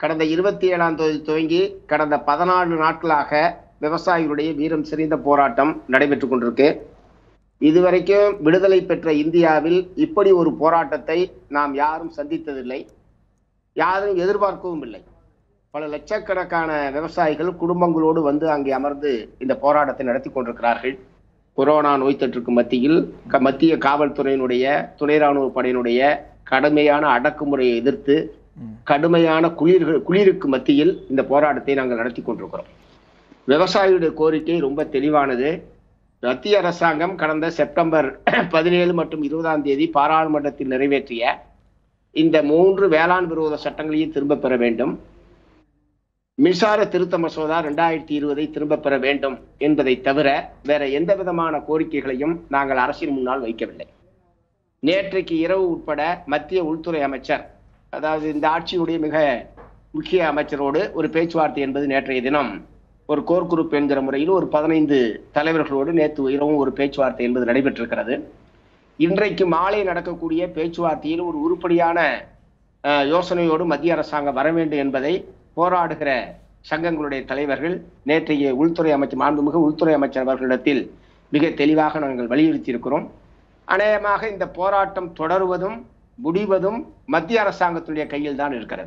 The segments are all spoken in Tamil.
கடந்த இருபத்தி ஏழாம் தேதி துவங்கி கடந்த பதினாலு நாட்களாக விவசாயிகளுடைய வீரம் செறிந்த போராட்டம் நடைபெற்று கொண்டிருக்கு இதுவரைக்கும் விடுதலை பெற்ற இந்தியாவில் இப்படி ஒரு போராட்டத்தை நாம் யாரும் சந்தித்ததில்லை யாரும் எதிர்பார்க்கவும் இல்லை பல லட்சக்கணக்கான விவசாயிகள் குடும்பங்களோடு வந்து அங்கே அமர்ந்து இந்த போராட்டத்தை நடத்தி கொண்டிருக்கிறார்கள் கொரோனா நோய் தொற்றுக்கு மத்தியில் க- மத்திய காவல்துறையினுடைய துணை ராணுவ படையினுடைய கடுமையான அடக்குமுறையை எதிர்த்து கடுமையான குளிர்கள் குளிருக்கு மத்தியில் இந்த போராட்டத்தை நாங்கள் நடத்தி கொண்டிருக்கிறோம் விவசாயிகளுடைய கோரிக்கை ரொம்ப தெளிவானது மத்திய அரசாங்கம் கடந்த செப்டம்பர் பதினேழு மற்றும் இருபதாம் தேதி பாராளுமன்றத்தில் நிறைவேற்றிய இந்த மூன்று வேளாண் விரோத சட்டங்களையும் திரும்ப பெற வேண்டும் மின்சார திருத்த மசோதா ரெண்டாயிரத்தி இருபதை திரும்ப பெற வேண்டும் என்பதை தவிர வேற எந்த விதமான கோரிக்கைகளையும் நாங்கள் அரசின் முன்னால் வைக்கவில்லை நேற்றைக்கு இரவு உட்பட மத்திய உள்துறை அமைச்சர் அதாவது இந்த ஆட்சியுடைய மிக முக்கிய அமைச்சரோடு ஒரு பேச்சுவார்த்தை என்பது நேற்றைய தினம் ஒரு கோர் குரூப் என்கிற முறையில் ஒரு பதினைந்து தலைவர்களோடு நேற்று இரவும் ஒரு பேச்சுவார்த்தை என்பது நடைபெற்றிருக்கிறது இன்றைக்கு மாலை நடக்கக்கூடிய பேச்சுவார்த்தையில் ஒரு உருப்படியான அஹ், யோசனையோடு மத்திய அரசாங்கம் வர வேண்டும் என்பதை போராடுகிற சங்கங்களுடைய தலைவர்கள் நேற்றைய உள்துறை அமைச்சர் மாண்புமிகு உள்துறை அமைச்சர் அவர்களிடத்தில் மிக தெளிவாக நாங்கள் வலியுறுத்தி இருக்கிறோம் அநேகமாக இந்த போராட்டம் தொடருவதும் முடிவதும் மத்திய அரசாங்கத்துடைய கையில் தான் இருக்கிறது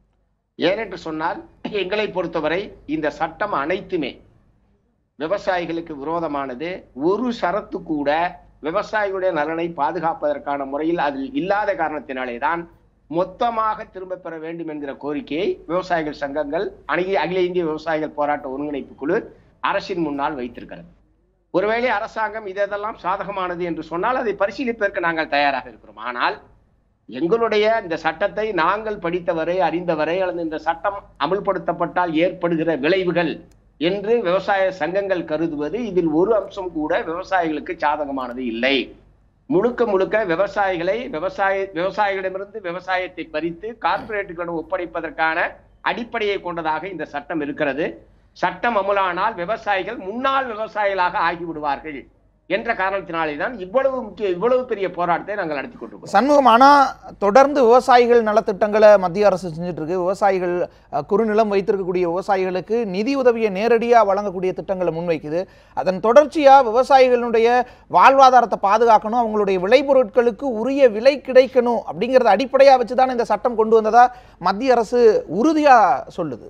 ஏனென்று சொன்னால் எங்களை பொறுத்தவரை இந்த சட்டம் அனைத்துமே விவசாயிகளுக்கு விரோதமானது ஒரு சரத்து கூட விவசாயிகளுடைய நலனை பாதுகாப்பதற்கான முறையில் அதில் இல்லாத காரணத்தினாலே தான் மொத்தமாக திரும்ப பெற வேண்டும் என்கிற கோரிக்கையை விவசாயிகள் சங்கங்கள் அணுகி அகில இந்திய விவசாயிகள் போராட்ட ஒருங்கிணைப்பு குழு அரசின் முன்னால் வைத்திருக்கிறது ஒருவேளை அரசாங்கம் இதெல்லாம் சாதகமானது என்று சொன்னால் அதை பரிசீலிப்பதற்கு நாங்கள் தயாராக இருக்கிறோம் ஆனால் எங்களுடைய இந்த சட்டத்தை நாங்கள் படித்தவரை அறிந்தவரை அல்லது இந்த சட்டம் அமுல்படுத்தப்பட்டால் ஏற்படுகிற விளைவுகள் என்று விவசாய சங்கங்கள் கருதுவது இதில் ஒரு அம்சம் கூட விவசாயிகளுக்கு சாதகமானது இல்லை முழுக்க முழுக்க விவசாயிகளை விவசாய விவசாயிகளிடமிருந்து விவசாயத்தை பறித்து கார்ப்பரேட்டுகளிடம் ஒப்படைப்பதற்கான அடிப்படையை கொண்டதாக இந்த சட்டம் இருக்கிறது சட்டம் அமுலானால் விவசாயிகள் முன்னாள் விவசாயிகளாக ஆகிவிடுவார்கள் என்ற காரணத்தினாலே தான் இவ்வளவு முக்கிய இவ்வளவு பெரிய போராட்டத்தை நாங்கள் நடத்தி கொண்டிருக்கிறோம் சண்முகம் ஆனா தொடர்ந்து விவசாயிகள் நலத்திட்டங்களை மத்திய அரசு செஞ்சுட்டு இருக்கு விவசாயிகள் அஹ், குறுநிலம் வைத்திருக்கக்கூடிய விவசாயிகளுக்கு நிதி உதவியை நேரடியா வழங்கக்கூடிய திட்டங்களை முன்வைக்குது அதன் தொடர்ச்சியா விவசாயிகளுடைய வாழ்வாதாரத்தை பாதுகாக்கணும் அவங்களுடைய விளைபொருட்களுக்கு உரிய விலை கிடைக்கணும் அப்படிங்கறத அடிப்படையா வச்சு தான் இந்த சட்டம் கொண்டு வந்ததா மத்திய அரசு உறுதியா சொல்லுது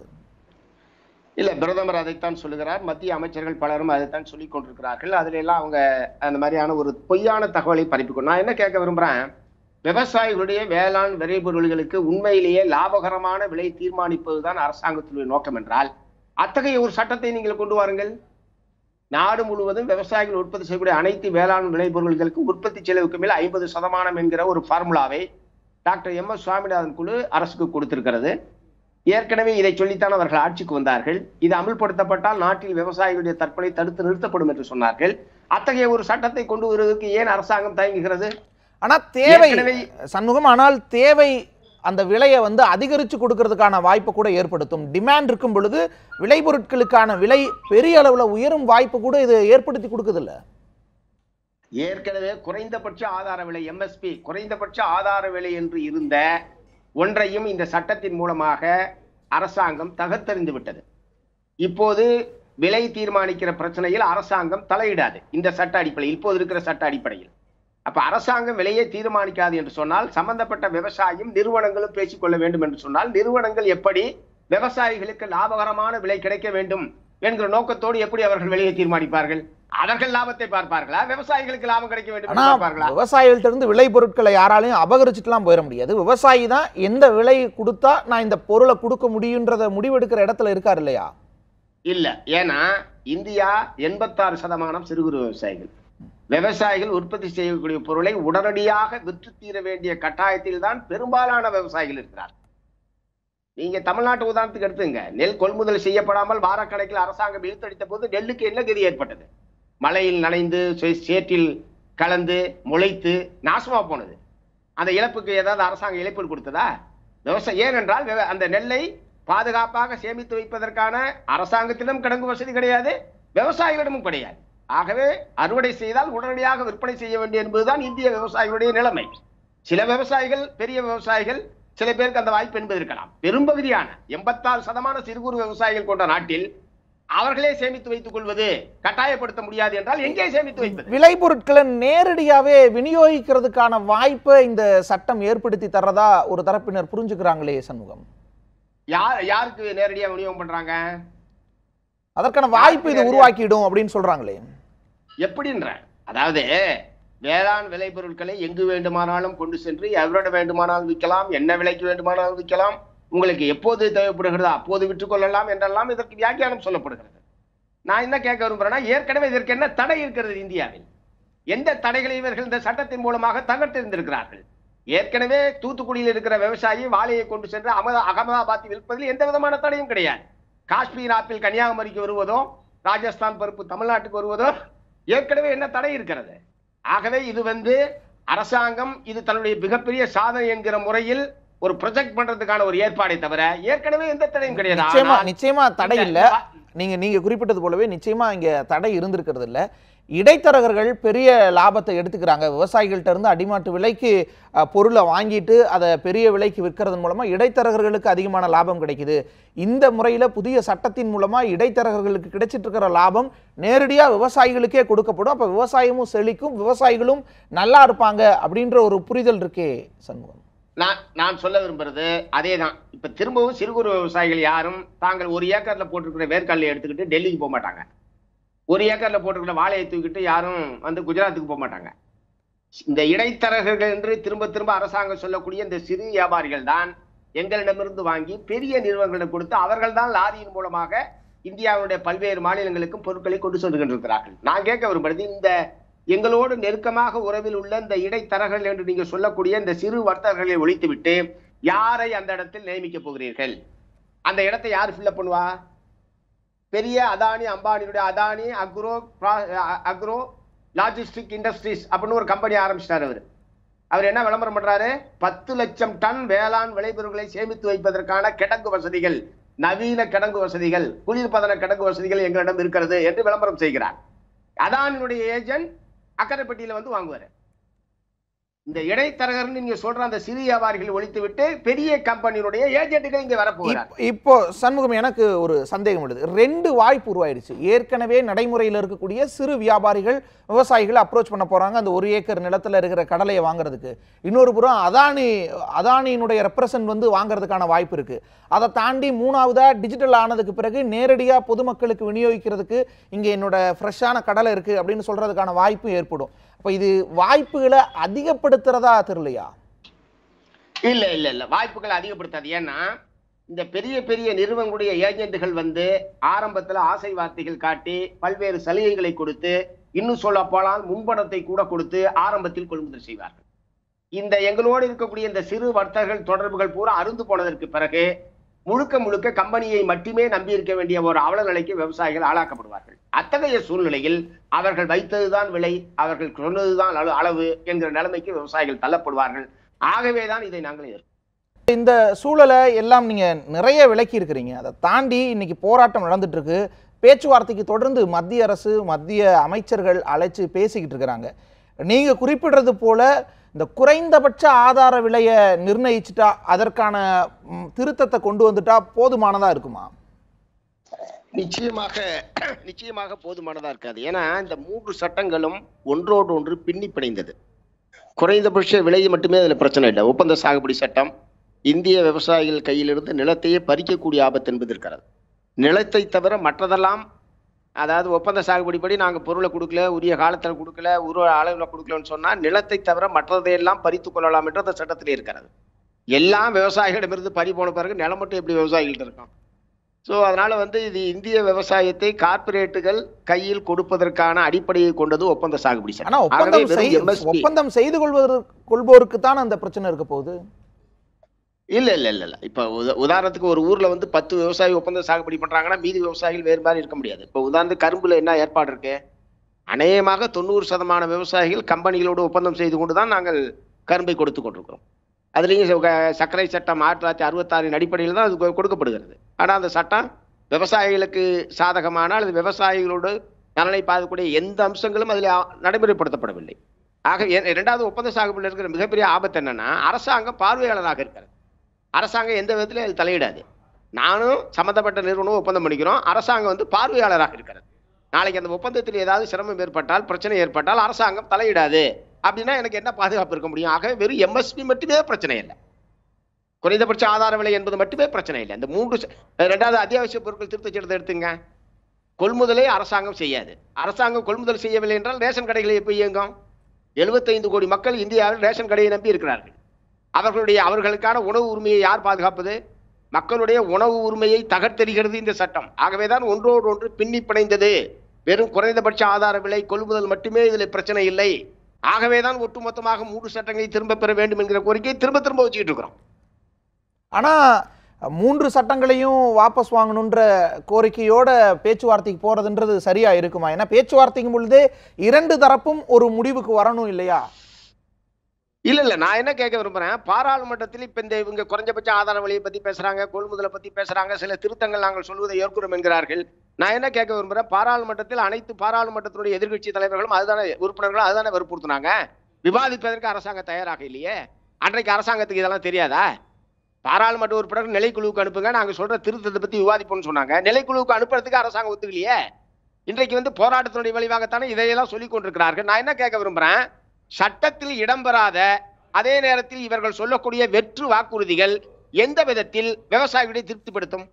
இல்ல பிரதமர் அதைத்தான் சொல்லுகிறார் மத்திய அமைச்சர்கள் பலரும் அதைத்தான் சொல்லிக் கொண்டிருக்கிறார்கள் அதுல எல்லாம் அவங்க அந்த மாதிரியான ஒரு பொய்யான தகவலை பரப்பிக்கணும் நான் என்ன கேட்க விரும்புறேன் விவசாயிகளுடைய வேளாண் விளைபொருள்களுக்கு உண்மையிலேயே லாபகரமான விலை தீர்மானிப்பதுதான் அரசாங்கத்துடைய நோக்கம் என்றால் அத்தகைய ஒரு சட்டத்தை நீங்கள் கொண்டு வாருங்கள் நாடு முழுவதும் விவசாயிகள் உற்பத்தி செய்யக்கூடிய அனைத்து வேளாண் விளைபொருள்களுக்கும் உற்பத்தி செலவுக்கு மேல் ஐம்பது சதமானம் என்கிற ஒரு ஃபார்முலாவை டாக்டர் எம் எஸ் சுவாமிநாதன் குழு அரசுக்கு கொடுத்திருக்கிறது ஏற்கனவே இதை சொல்லித்தான் அவர்கள் ஆட்சிக்கு வந்தார்கள் இது அமல்படுத்தப்பட்டால் நாட்டில் விவசாயிகளுடைய தற்கொலை தடுத்து நிறுத்தப்படும் என்று சொன்னார்கள் அத்தகைய ஒரு சட்டத்தை கொண்டு வருவதற்கு ஏன் அரசாங்கம் தயங்குகிறது ஆனா தேவை ஏற்கனவே- சண்முகம் ஆனால் தேவை அந்த விலையை வந்து அதிகரிச்சு கொடுக்கறதுக்கான வாய்ப்பை கூட ஏற்படுத்தும் டிமாண்ட் இருக்கும் பொழுது விளைபொருட்களுக்கான விலை பெரிய அளவுல உயரும் வாய்ப்பு கூட இது ஏற்படுத்தி கொடுக்குதுல்ல ஏற்கனவே குறைந்தபட்ச ஆதார விலை எம்எஸ்பி குறைந்தபட்ச ஆதார விலை என்று இருந்த ஒன்றையும் இந்த சட்டத்தின் மூலமாக அரசாங்கம் தகர்த்தெறிந்து விட்டது இப்போது விலை தீர்மானிக்கிற பிரச்சனையில் அரசாங்கம் தலையிடாது இந்த சட்ட அடிப்படையில் இப்போது இருக்கிற சட்ட அடிப்படையில் அப்ப அரசாங்கம் விலையை தீர்மானிக்காது என்று சொன்னால் சம்பந்தப்பட்ட விவசாயம் நிறுவனங்களும் பேசிக்கொள்ள வேண்டும் என்று சொன்னால் நிறுவனங்கள் எப்படி விவசாயிகளுக்கு லாபகரமான விலை கிடைக்க வேண்டும் என்கிற நோக்கத்தோடு எப்படி அவர்கள் விலையை தீர்மானிப்பார்கள் அவர்கள் லாபத்தை பார்ப்பார்களா விவசாயிகளுக்கு லாபம் கிடைக்க வேண்டும் என்று ஆனா பார்ப்பார்களா விவசாயிகள்ட்ட இருந்து விளை பொருட்களை யாராலையும் அபகரிச்சுட்டுலாம் போயிட முடியாது விவசாயி தான் எந்த விலை கொடுத்தா நான் இந்த பொருளை கொடுக்க முடியுன்றத முடிவெடுக்கிற இடத்துல இருக்காரு இல்லையா இல்ல ஏன்னா இந்தியா எண்பத்தாறு சதமானம் சிறு குறு விவசாயிகள் விவசாயிகள் உற்பத்தி செய்யக்கூடிய பொருளை உடனடியாக விற்று தீர வேண்டிய கட்டாயத்தில் தான் பெரும்பாலான விவசாயிகள் இருக்கிறார் நீங்க தமிழ்நாட்டு உதாரணத்துக்கு எடுத்துங்க நெல் கொள்முதல் செய்யப்படாமல் வாரக்கணக்கில் அரசாங்கம் இழுத்தடித்த போது நெல்லுக்கு என்ன கதி ஏற்பட்டது மழையில் நனைந்து சே- சேற்றில் கலந்து முளைத்து நாசமா போனது அந்த இழப்புக்கு ஏதாவது அரசாங்கம் இழப்பீடு கொடுத்ததா விவசாயம் ஏனென்றால் விவ- அந்த நெல்லை பாதுகாப்பாக சேமித்து வைப்பதற்கான அரசாங்கத்திடம் கிடங்கு வசதி கிடையாது விவசாயிகளிடமும் கிடையாது ஆகவே அறுவடை செய்தால் உடனடியாக விற்பனை செய்ய வேண்டிய என்பதுதான் இந்திய விவசாயிகளுடைய நிலைமை சில விவசாயிகள் பெரிய விவசாயிகள் சில பேருக்கு அந்த வாய்ப்பு என்பது இருக்கலாம் பெரும்பகுதியான எண்பத்தாறு சதமான சிறு குறு விவசாயிகள் கொண்ட நாட்டில் அவர்களே சேமித்து வைத்துக் கொள்வது கட்டாயப்படுத்த முடியாது என்றால் எங்கே சேமித்து வைப்பது விளைபொருட்களை நேரடியாவே விநியோகிக்கிறதுக்கான வாய்ப்பை இந்த சட்டம் ஏற்படுத்தி தர்றதா ஒரு தரப்பினர் புரிஞ்சுக்கிறாங்களே சண்முகம் யார் யாருக்கு நேரடியா விநியோகம் பண்றாங்க அதற்கான வாய்ப்பு இது உருவாக்கிடும் அப்படின்னு சொல்றாங்களே எப்படின்ற அதாவது வேளாண் விளைபொருட்களை எங்கு வேண்டுமானாலும் கொண்டு சென்று எவரோட வேண்டுமானாலும் விற்கலாம் என்ன விலைக்கு வேண்டுமானாலும் விற்கலாம் உங்களுக்கு எப்போது தேவைப்படுகிறதோ அப்போது விற்றுக்கொள்ளலாம் என்றெல்லாம் இதற்கு வியாக்கியானம் சொல்லப்படுகிறது நான் என்ன கேட்க விரும்புறேன்னா ஏற்கனவே இதற்கு என்ன தடை இருக்கிறது இந்தியாவில் எந்த தடைகளை இவர்கள் இந்த சட்டத்தின் மூலமாக தகர்த்தெறிந்திருக்கிறார்கள் ஏற்கனவே தூத்துக்குடியில் இருக்கிற விவசாயி வாழையை கொண்டு சென்று அகமதா அகமதாபாத்தில் விற்பதில் எந்த விதமான தடையும் கிடையாது காஷ்மீர் ஆப்பிள் கன்னியாகுமரிக்கு வருவதோ ராஜஸ்தான் பருப்பு தமிழ்நாட்டுக்கு வருவதோ ஏற்கனவே என்ன தடை இருக்கிறது ஆகவே இது வந்து அரசாங்கம் இது தன்னுடைய மிகப்பெரிய சாதனை என்கிற முறையில் ஒரு ப்ரொஜெக்ட் பண்றதுக்கான ஒரு ஏற்பாடை தவிர ஏற்கனவே எந்த தடையும் கிடையாது நிச்சயமா ஆனால் நிச்சயமா தடை இந்த- இல்ல நீங்க நீங்க குறிப்பிட்டது போலவே நிச்சயமா இங்க தடை இருந்திருக்கிறது இல்ல இடைத்தரகர்கள் பெரிய லாபத்தை எடுத்துக்கிறாங்க விவசாயிகள்ட்ட இருந்து அடிமாட்டு விலைக்கு அஹ், பொருளை வாங்கிட்டு அதை பெரிய விலைக்கு விற்கிறதன் மூலமா இடைத்தரகர்களுக்கு அதிகமான லாபம் கிடைக்குது இந்த முறையில புதிய சட்டத்தின் மூலமா இடைத்தரகர்களுக்கு கிடைச்சிட்டு இருக்கிற லாபம் நேரடியா விவசாயிகளுக்கே கொடுக்கப்படும் அப்ப விவசாயமும் செழிக்கும் விவசாயிகளும் நல்லா இருப்பாங்க அப்படின்ற ஒரு புரிதல் இருக்கே சண்முகம் நான் நான் சொல்ல விரும்புறது அதே தான் இப்ப திரும்பவும் சிறு குறு விவசாயிகள் யாரும் தாங்கள் ஒரு ஏக்கர்ல போட்டிருக்கிற வேர்க்கடலை எடுத்துக்கிட்டு டெல்லிக்கு போக மாட்டாங்க ஒரு ஏக்கர்ல போட்டிருக்கிற வாழையை தூக்கிட்டு யாரும் வந்து குஜராத்துக்கு போக மாட்டாங்க இந்த இடைத்தரகர்கள் என்று திரும்ப திரும்ப அரசாங்கம் சொல்லக்கூடிய இந்த சிறு வியாபாரிகள் தான் எங்களிடமிருந்து வாங்கி பெரிய நிறுவனங்களிடம் கொடுத்து அவர்கள் தான் லாரியின் மூலமாக இந்தியாவுடைய பல்வேறு மாநிலங்களுக்கும் பொருட்களை கொண்டு சென்று கொண்டிருக்கிறார்கள் நான் கேட்க விரும்புறது இந்த எங்களோடு நெருக்கமாக உறவில் உள்ள இந்த இடைத்தரகர்கள் என்று நீங்க சொல்லக்கூடிய இந்த சிறு வர்த்தகர்களை ஒழித்துவிட்டு யாரை அந்த இடத்தில் நியமிக்க போகிறீர்கள் அந்த இடத்தை யார் ஃபில்லப் பண்ணுவா பெரிய அதானி அம்பானியுடைய Adani agro agro logistic industries அப்படின்னு ஒரு கம்பெனி ஆரம்பிச்சிட்டாரு அவர் அவர் என்ன விளம்பரம் பண்றாரு பத்து லட்சம் டன் வேளாண் விளைபொருட்களை சேமித்து வைப்பதற்கான கிடங்கு வசதிகள் நவீன கிடங்கு வசதிகள் குளிர்பதன கிடங்கு வசதிகள் எங்களிடம் இருக்கிறது என்று விளம்பரம் செய்கிறார் அதானினுடைய ஏஜென்ட் அக்கரைப்பட்டியில வந்து வாங்குவாரு இந்த இடைத்தரகர்னு நீங்க சொல்ற அந்த சிறு வியாபாரிகள் ஒழித்து விட்டு பெரிய கம்பெனியினுடைய ஏஜென்ட்டுகள் இங்க வரப்போகிறார் இப்- இப்போ சண்முகம் எனக்கு ஒரு சந்தேகம் உள்ளது ரெண்டு வாய்ப்பு உருவாயிருச்சு ஏற்கனவே நடைமுறையில் இருக்கக்கூடிய சிறு வியாபாரிகள் விவசாயிகள் அப்ரோச் பண்ண போறாங்க அந்த ஒரு ஏக்கர் நிலத்துல இருக்கிற கடலையை வாங்குறதுக்கு இன்னொரு புறம் அதானி அதானியினுடைய ரெப்ரசன்ட் வந்து வாங்குறதுக்கான வாய்ப்பு இருக்கு அதை தாண்டி மூணாவதா டிஜிட்டல் ஆனதுக்கு பிறகு நேரடியா பொதுமக்களுக்கு விநியோகிக்கிறதுக்கு இங்க என்னோட ஃப்ரெஷ்ஷான கடலை இருக்கு அப்படின்னு சொல்றதுக்கான வாய்ப்பும் ஏற்படும் அப்ப இது வாய்ப்புகளை அதிகப்படுத்துறதா தெரியலையா இல்ல இல்ல இல்ல வாய்ப்புகள் அதிகப்படுத்தாது ஏன்னா இந்த பெரிய பெரிய நிறுவனங்களுடைய ஏஜென்ட்டுகள் வந்து ஆரம்பத்துல ஆசை வார்த்தைகள் காட்டி பல்வேறு சலுகைகளை கொடுத்து இன்னும் சொல்ல போனால் முன்பணத்தை கூட கொடுத்து ஆரம்பத்தில் கொள்முதல் செய்வார்கள் இந்த எங்களோடு இருக்கக்கூடிய இந்த சிறு வர்த்தகர்கள் தொடர்புகள் பூரா அருந்து போனதற்கு பிறகு முழுக்க முழுக்க கம்பெனியை மட்டுமே நம்பி இருக்க வேண்டிய ஒரு அவல நிலைக்கு விவசாயிகள் ஆளாக்கப்படுவார்கள் அத்தகைய சூழ்நிலையில் அவர்கள் வைத்ததுதான் விலை அவர்கள் சொன்னதுதான் அளவு- அளவு என்கிற நிலைமைக்கு விவசாயிகள் தள்ளப்படுவார்கள் ஆகவேதான் இதை நாங்கள் எதிர்க்கிறோம். இந்த சூழலை எல்லாம் நீங்க நிறைய விளக்கி இருக்கிறீங்க அதை தாண்டி இன்னைக்கு போராட்டம் நடந்துட்டு இருக்கு பேச்சுவார்த்தைக்கு தொடர்ந்து மத்திய அரசு மத்திய அமைச்சர்கள் அழைச்சு பேசிக்கிட்டு இருக்கிறாங்க நீங்க குறிப்பிடுறது போல இந்த குறைந்தபட்ச ஆதார விலையை நிர்ணயிச்சுட்டா அதற்கான ம், திருத்தத்தை கொண்டு வந்துட்டா போதுமானதா இருக்குமா நிச்சயமாக நிச்சயமாக போதுமானதா இருக்காது ஏன்னா இந்த மூன்று சட்டங்களும் ஒன்றோடு ஒன்று பின்னி பிணைந்தது குறைந்தபட்ச விலை மட்டுமே அதுல பிரச்சனை இல்லை ஒப்பந்த சாகுபடி சட்டம் இந்திய விவசாயிகள் கையிலிருந்து நிலத்தையே பறிக்கக்கூடிய ஆபத்து என்பது இருக்கிறது நிலத்தை தவிர மற்றதெல்லாம் அதாவது ஒப்பந்த சாகுபடிப்படி நாங்க பொருளை கொடுக்கல உரிய காலத்துல கொடுக்கல உரிய அளவுல கொடுக்கலன்னு சொன்னா நிலத்தை தவிர மற்றதையெல்லாம் பறித்து கொள்ளலாம் என்று அந்த சட்டத்திலே இருக்கிறது எல்லாம் விவசாயிகளிடமிருந்து பறி போன பிறகு நிலம் மட்டும் எப்படி விவசாயிகள்ட்ட இருக்கும் ஸோ அதனால வந்து இது இந்திய விவசாயத்தை கார்ப்பரேட்டுகள் கையில் கொடுப்பதற்கான அடிப்படையை கொண்டது ஒப்பந்த சாகுபடி ஆனா சட்டம் ஆகவே ஒப்பந்தம் வெறும் செய் MSP ஒப்பந்தம் செய்து கொள்வதற்கு கொள்வோருக்கு தான் அந்த பிரச்சனை இருக்க போகுது இல்ல இல்ல இல்ல இல்ல இப்ப உத- உதாரணத்துக்கு ஒரு ஊர்ல வந்து பத்து விவசாயி ஒப்பந்த சாகுபடி பண்றாங்கன்னா மீதி விவசாயிகள் வேறு மாதிரி இருக்க முடியாது இப்ப உதாரணத்துக்கு கரும்புல என்ன ஏற்பாடு இருக்கு அநேகமாக தொண்ணூறு சதமான விவசாயிகள் கம்பெனிகளோடு ஒப்பந்தம் செய்து கொண்டு தான் நாங்கள் கரும்பை கொடுத்து கொண்டிருக்கிறோம் அதுலேயும் ச- க- சர்க்கரை சட்டம் ஆயிரத்தி தொள்ளாயிரத்தி அறுபத்தாறின் அடிப்படையில் தான் அது கொ- கொடுக்கப்படுகிறது ஆனால் அந்த சட்டம் விவசாயிகளுக்கு சாதகமான அல்லது விவசாயிகளோடு நலனை பாதிக்கக்கூடிய எந்த அம்சங்களும் அதில் ஆ- நடைமுறைப்படுத்தப்படவில்லை ஆக எ- இரண்டாவது ஒப்பந்த சாகுபடியில் இருக்கிற மிகப்பெரிய ஆபத்து என்னன்னா அரசாங்கம் பார்வையாளராக இருக்கிறது அரசாங்கம் எந்த விதத்திலும் அது தலையிடாது நானும் சம்மந்தப்பட்ட நிறுவனம் ஒப்பந்தம் பண்ணிக்கிறோம் அரசாங்கம் வந்து பார்வையாளராக இருக்கிறது நாளைக்கு அந்த ஒப்பந்தத்தில் ஏதாவது சிரமம் ஏற்பட்டால் பிரச்சனை ஏற்பட்டால் அரசாங்கம் தலையிடாது அப்படின்னா எனக்கு என்ன பாதுகாப்பு இருக்க முடியும் ஆகவே வெறும் எம்எஸ்பி மட்டுமே பிரச்சனை இல்லை குறைந்தபட்ச ஆதார விலை என்பது மட்டுமே பிரச்சனை இல்லை இந்த மூன்று ச- ரெண்டாவது அத்தியாவசிய பொருட்கள் திருத்தச் சட்டத்தை எடுத்துங்க கொள்முதலை அரசாங்கம் செய்யாது அரசாங்கம் கொள்முதல் செய்யவில்லை என்றால் ரேஷன் கடைகளை எப்போ இயங்கும் 75 கோடி மக்கள் இந்தியாவில் ரேஷன் கடையை நம்பி இருக்கிறார்கள் அவர்களுடைய அவர்களுக்கான உணவு உரிமையை யார் பாதுகாப்பது மக்களுடைய உணவு உரிமையை தகர்த்தெறிகிறது இந்த சட்டம் ஆகவேதான் ஒன்றோடு ஒன்று பின்னி பிணைந்தது வெறும் குறைந்தபட்ச ஆதார விலை கொள்முதல் மட்டுமே இதில் பிரச்சனை இல்லை ஆகவேதான் ஒட்டுமொத்தமாக மூன்று சட்டங்களை திரும்ப பெற வேண்டும் என்கிற கோரிக்கையை திரும்ப திரும்ப வச்சுக்கிட்டு இருக்கிறோம் ஆனா மூன்று சட்டங்களையும் வாபஸ் வாங்கணுன்ற கோரிக்கையோட பேச்சுவார்த்தைக்கு போறதுன்றது சரியா இருக்குமா ஏன்னா பேச்சுவார்த்தைக்கும் பொழுது இரண்டு தரப்பும் ஒரு முடிவுக்கு வரணும் இல்லையா இல்ல இல்ல நான் என்ன கேட்க விரும்புறேன் பாராளுமன்றத்தில் இப்ப இந்த இவங்க குறைஞ்சபட்ச ஆதார விலையை பத்தி பேசுறாங்க கொள்முதலை பத்தி பேசுறாங்க சில திருத்தங்கள் நாங்கள் சொல்வதை ஏற்கிறோம் என்கிறார்கள் நான் என்ன கேட்க விரும்புறேன் பாராளுமன்றத்தில் அனைத்து பாராளுமன்றத்தினுடைய எதிர்க்கட்சி தலைவர்களும் அதுதானே உறுப்பினர்களும் அதுதானே வற்புறுத்தினாங்க விவாதிப்பதற்கு அரசாங்கம் தயாராக இல்லையே அன்றைக்கு அரசாங்கத்துக்கு இதெல்லாம் தெரியாதா பாராளுமன்ற உறுப்பினர் நிலைக்குழுவுக்கு அனுப்புங்க நாங்க சொல்ற திருத்தத்தை பத்தி விவாதிப்போம்னு சொன்னாங்க நிலைக்குழுவுக்கு அனுப்புறதுக்கு அரசாங்கம் ஒத்துக்கலையே இன்றைக்கு வந்து போராட்டத்தினுடைய விளைவாகத்தானே இதையெல்லாம் சொல்லிக் கொண்டிருக்கிறார்கள் நான் என்ன கேட்க விரும்புறேன் சட்டத்தில் இடம்பெறாத அதே நேரத்தில் இவர்கள் சொல்லக்கூடிய வெற்று வாக்குறுதிகள் எந்த விதத்தில் விவசாயிகளை திருப்திப்படுத்தும்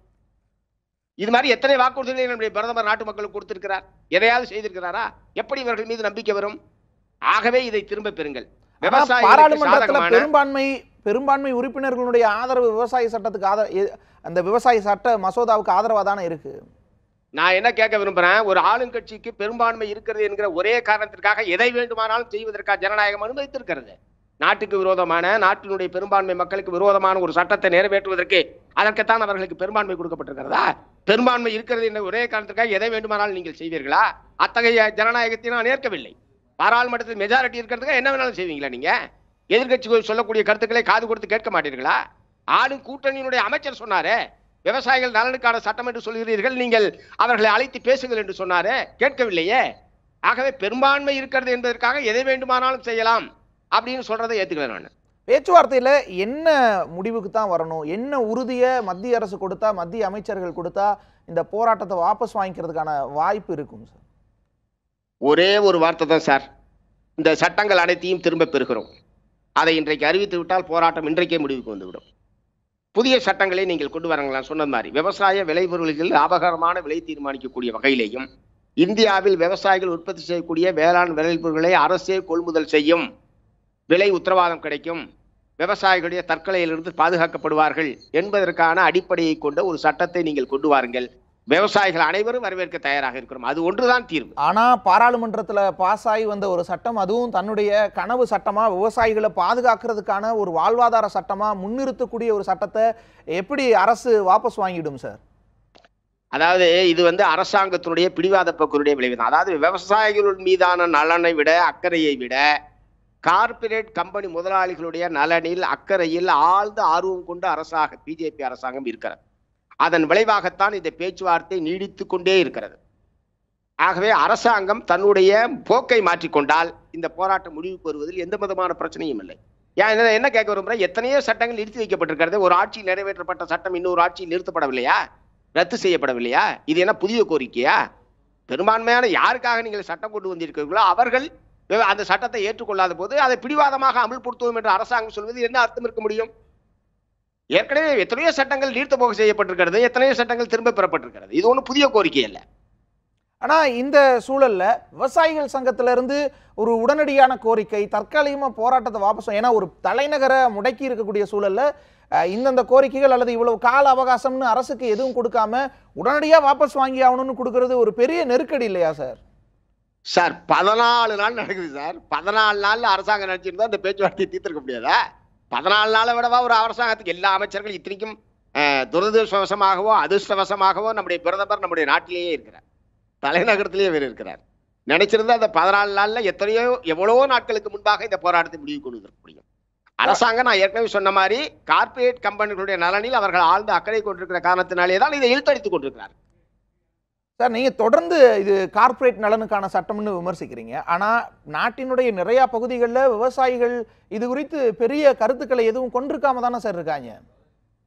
இது மாதிரி எத்தனை வாக்குறுதிகளை நம்முடைய பிரதமர் நாட்டு மக்களுக்கு கொடுத்திருக்கிறார் எதையாவது செய்திருக்கிறாரா எப்படி இவர்கள் மீது நம்பிக்கை வரும் ஆகவே இதை திரும்ப பெறுங்கள் ஆனா விவசாயிகளுக்கு பாராளுமன்றத்துல சாதகமான பெரும்பான்மை பெரும்பான்மை உறுப்பினர்களுடைய ஆதரவு விவசாய சட்டத்துக்கு ஆதரவு எ- அந்த விவசாய சட்ட மசோதாவுக்கு ஆதரவா தானே இருக்கு நான் என்ன கேட்க விரும்புறேன் ஒரு ஆளுங்கட்சிக்கு பெரும்பான்மை இருக்கிறது என்கிற ஒரே காரணத்திற்காக எதை வேண்டுமானாலும் செய்வதற்காக ஜனநாயகம் அனுமதித்திருக்கிறது நாட்டுக்கு விரோதமான நாட்டினுடைய பெரும்பான்மை மக்களுக்கு விரோதமான ஒரு சட்டத்தை நிறைவேற்றுவதற்கு அதற்குத்தான் அவர்களுக்கு பெரும்பான்மை கொடுக்கப்பட்டிருக்கிறதா பெரும்பான்மை இருக்கிறது என்ற ஒரே காரணத்திற்காக எதை வேண்டுமானாலும் நீங்கள் செய்வீர்களா அத்தகைய ஜனநாயகத்தை நான் ஏற்கவில்லை பாராளுமன்றத்தில் மெஜாரிட்டி இருக்கிறதுக்கு என்ன வேணாலும் செய்வீங்களா நீங்க எதிர்க்கட்சிகள் சொல்லக்கூடிய கருத்துக்களை காது கொடுத்து கேட்க மாட்டீர்களா ஆளும் கூட்டணியினுடைய அமைச்சர் சொன்னாரே விவசாயிகள் நலனுக்கான சட்டம் என்று சொல்கிறீர்கள் நீங்கள் அவர்களை அழைத்து பேசுங்கள் என்று சொன்னாரே கேட்கவில்லையே ஆகவே பெரும்பான்மை இருக்கிறது என்பதற்காக எதை வேண்டுமானாலும் செய்யலாம் அப்படின்னு சொல்றதை ஏத்துக்கிறேன் நான் பேச்சுவார்த்தையில என்ன முடிவுக்கு தான் வரணும் என்ன உறுதியை மத்திய அரசு கொடுத்தா மத்திய அமைச்சர்கள் கொடுத்தா இந்த போராட்டத்தை வாபஸ் வாங்கிக்கிறதுக்கான வாய்ப்பு இருக்கும் சார் ஒரே ஒரு வார்த்தை தான் சார் இந்த சட்டங்கள் அனைத்தையும் திரும்ப பெறுகிறோம் அதை இன்றைக்கு அறிவித்து விட்டால் போராட்டம் இன்றைக்கே முடிவுக்கு வந்துவிடும் புதிய சட்டங்களை நீங்கள் கொண்டு வரங்களா சொன்னது மாதிரி விவசாய விளைபொருள்களில் லாபகரமான விலை தீர்மானிக்கக்கூடிய வகையிலேயும் இந்தியாவில் விவசாயிகள் உற்பத்தி செய்யக்கூடிய வேளாண் விளைபொருட்களை அரசே கொள்முதல் செய்யும் விலை உத்தரவாதம் கிடைக்கும் விவசாயிகளுடைய தற்கொலையிலிருந்து பாதுகாக்கப்படுவார்கள் என்பதற்கான அடிப்படையை கொண்ட ஒரு சட்டத்தை நீங்கள் கொண்டு வாருங்கள் விவசாயிகள் அனைவரும் வரவேற்க தயாராக இருக்கிறோம் அது ஒன்றுதான் தீர்வு ஆனா பாராளுமன்றத்துல பாஸ் ஆகி வந்த ஒரு சட்டம் அதுவும் தன்னுடைய கனவு சட்டமா விவசாயிகளை பாதுகாக்கிறதுக்கான ஒரு வாழ்வாதார சட்டமா முன்னிறுத்தக்கூடிய ஒரு சட்டத்தை எப்படி அரசு வாபஸ் வாங்கிடும் சார் அதாவது இது வந்து அரசாங்கத்தினுடைய பிடிவாத போக்கினுடைய விளைவு தான் அதாவது விவசாயிகள் மீதான நலனை விட அக்கறையை விட கார்ப்பரேட் கம்பெனி முதலாளிகளுடைய நலனில் அக்கறையில் ஆழ்ந்த ஆர்வம் கொண்ட அரசாக பிஜேபி அரசாங்கம் இருக்கிறது அதன் விளைவாகத்தான் இந்த பேச்சுவார்த்தை நீடித்து கொண்டே இருக்கிறது ஆகவே அரசாங்கம் தன்னுடைய போக்கை மாற்றிக்கொண்டால் இந்த போராட்டம் முடிவுக்கு வருவதில் எந்த விதமான பிரச்சனையும் இல்லை ஏன் என்ன- என்ன கேட்க விரும்புறேன் எத்தனையோ சட்டங்கள் நிறுத்தி வைக்கப்பட்டிருக்கிறது ஒரு ஆட்சியில் நிறைவேற்றப்பட்ட சட்டம் இன்னொரு ஆட்சியில் நிறுத்தப்படவில்லையா ரத்து செய்யப்படவில்லையா இது என்ன புதிய கோரிக்கையா பெரும்பான்மையான யாருக்காக நீங்கள் சட்டம் கொண்டு வந்திருக்கிறீர்களோ அவர்கள் வே- அந்த சட்டத்தை ஏற்றுக்கொள்ளாத போது அதை பிடிவாதமாக அமல்படுத்துவோம் என்று அரசாங்கம் சொல்வது என்ன அர்த்தம் இருக்க முடியும் ஏற்கனவே எத்தனையோ சட்டங்கள் நீர்த்த போக செய்யப்பட்டிருக்கிறது எத்தனையோ சட்டங்கள் திரும்ப பெறப்பட்டிருக்கிறது இது ஒன்றும் புதிய கோரிக்கை அல்ல ஆனா இந்த சூழல்ல விவசாயிகள் சங்கத்துல இருந்து ஒரு உடனடியான கோரிக்கை தற்காலிகமா போராட்டத்தை வாபஸ் வா- ஏன்னா ஒரு தலைநகரை முடக்கி இருக்கக்கூடிய சூழல்ல அஹ், இந்தந்த கோரிக்கைகள் அல்லது இவ்வளவு கால அவகாசம்னு அரசுக்கு எதுவும் கொடுக்காம உடனடியா வாபஸ் வாங்கி ஆகணும்னு கொடுக்கறது ஒரு பெரிய நெருக்கடி இல்லையா சார் சார் பதினாலு நாள் நடக்குது சார் பதினாலு நாள்ல அரசாங்கம் நினைச்சிருந்தா இந்த பேச்சுவார்த்தையை தீர்த்திருக்க முடியாதா பதினாலு நாளை விடவா ஒரு அரசாங்கத்துக்கு எல்லா அமைச்சர்கள் இத்தனைக்கும் அஹ், துரதிருஷ்டவசமாகவோ அதிர்ஷ்டவசமாகவோ நம்முடைய பிரதமர் நம்முடைய நாட்டிலேயே இருக்கிறார் தலைநகரத்திலேயே வேறு இருக்கிறார் நினைச்சிருந்தா அந்த பதினாலு நாள்ல எத்தனையோ எவ்வளவோ நாட்களுக்கு முன்பாக இந்த போராட்டத்தை முடிவு கொண்டு வந்திருக்க முடியும் அரசாங்கம் நான் ஏற்கனவே சொன்ன மாதிரி கார்ப்பரேட் கம்பெனிகளுடைய நலனில் அவர்கள் ஆழ்ந்த அக்கறை கொண்டிருக்கிற காரணத்தினாலே தான் இதை இழுத்தடித்துக் கொண்டிருக்கிறார் சார் நீங்க தொடர்ந்து இது கார்ப்பரேட் நலனுக்கான சட்டம்னு விமர்சிக்கிறீங்க ஆனா நாட்டினுடைய நிறைய பகுதிகளில் விவசாயிகள் இது குறித்து பெரிய கருத்துக்களை எதுவும் கொண்டிருக்காம தானே சார் இருக்காங்க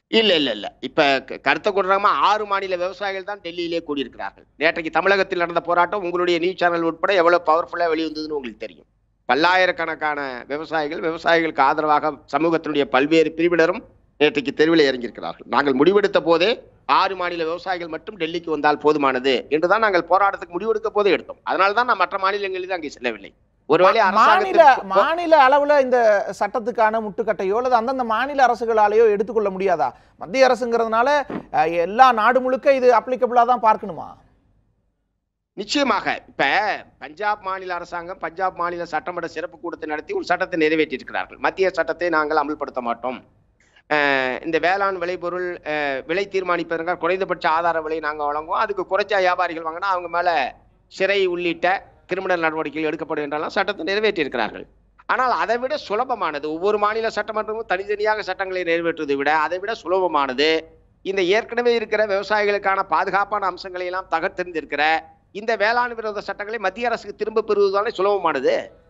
இல்ல இல்ல இல்ல இப்ப க- கருத்தை கொடுறாம ஆறு மாநில விவசாயிகள் தான் டெல்லியிலே கூடியிருக்கிறார்கள் நேற்றைக்கு தமிழகத்தில் நடந்த போராட்டம் உங்களுடைய நியூஸ் சேனல் உட்பட எவ்வளவு பவர்ஃபுல்லா வெளிவந்ததுன்னு உங்களுக்கு தெரியும் பல்லாயிரக்கணக்கான விவசாயிகள் விவசாயிகளுக்கு ஆதரவாக சமூகத்தினுடைய பல்வேறு பிரிவினரும் நேற்றைக்கு தெருவில் இறங்கியிருக்கிறார்கள் நாங்கள் முடிவெடுத்த போதே ஆறு மாநில விவசாயிகள் மட்டும் டெல்லிக்கு வந்தால் போதுமானது என்றுதான் நாங்கள் போராட்டத்துக்கு முடிவெடுக்க போதே எடுத்தோம் அதனால தான் நான் மற்ற மாநிலங்களில் அங்கே செல்லவில்லை ஒருவேளை மாநில அரசாங்கத்திற்கு மாநில அளவுல இந்த சட்டத்துக்கான முட்டுக்கட்டையோ அல்லது அந்தந்த மாநில அரசுகளாலேயோ எடுத்துக்கொள்ள முடியாதா மத்திய அரசுங்கிறதுனால அஹ், எல்லா நாடு முழுக்க இது அப்ளிகபிளா தான் பார்க்கணுமா நிச்சயமாக இப்ப பஞ்சாப் மாநில அரசாங்கம் பஞ்சாப் மாநில சட்டமன்ற சிறப்பு கூட்டத்தை நடத்தி ஒரு சட்டத்தை நிறைவேற்றியிருக்கிறார்கள் மத்திய சட்டத்தை நாங்கள் அமல்படுத்த மாட்டோம் அஹ் இந்த வேளாண் விளைபொருள் அஹ், விலை தீர்மானிப்பதற்காக குறைந்தபட்ச ஆதார விலை நாங்கள் வழங்குவோம் அதுக்கு குறைச்சா வியாபாரிகள் வாங்கினா அவங்க மேல சிறை உள்ளிட்ட கிரிமினல் நடவடிக்கைகள் எடுக்கப்படும் என்றெல்லாம் சட்டத்தை நிறைவேற்றியிருக்கிறார்கள் ஆனால் அதை விட சுலபமானது ஒவ்வொரு மாநில சட்டமன்றமும் தனித்தனியாக சட்டங்களை நிறைவேற்றுவதை விட அதை விட சுலபமானது இந்த ஏற்கனவே இருக்கிற விவசாயிகளுக்கான பாதுகாப்பான அம்சங்களை எல்லாம் தகர்த்தெறிந்திருக்கிற இந்த வேளாண் விரோத சட்டங்களை மத்திய அரசுக்கு திரும்ப பெறுவதுதானே சுலபமானது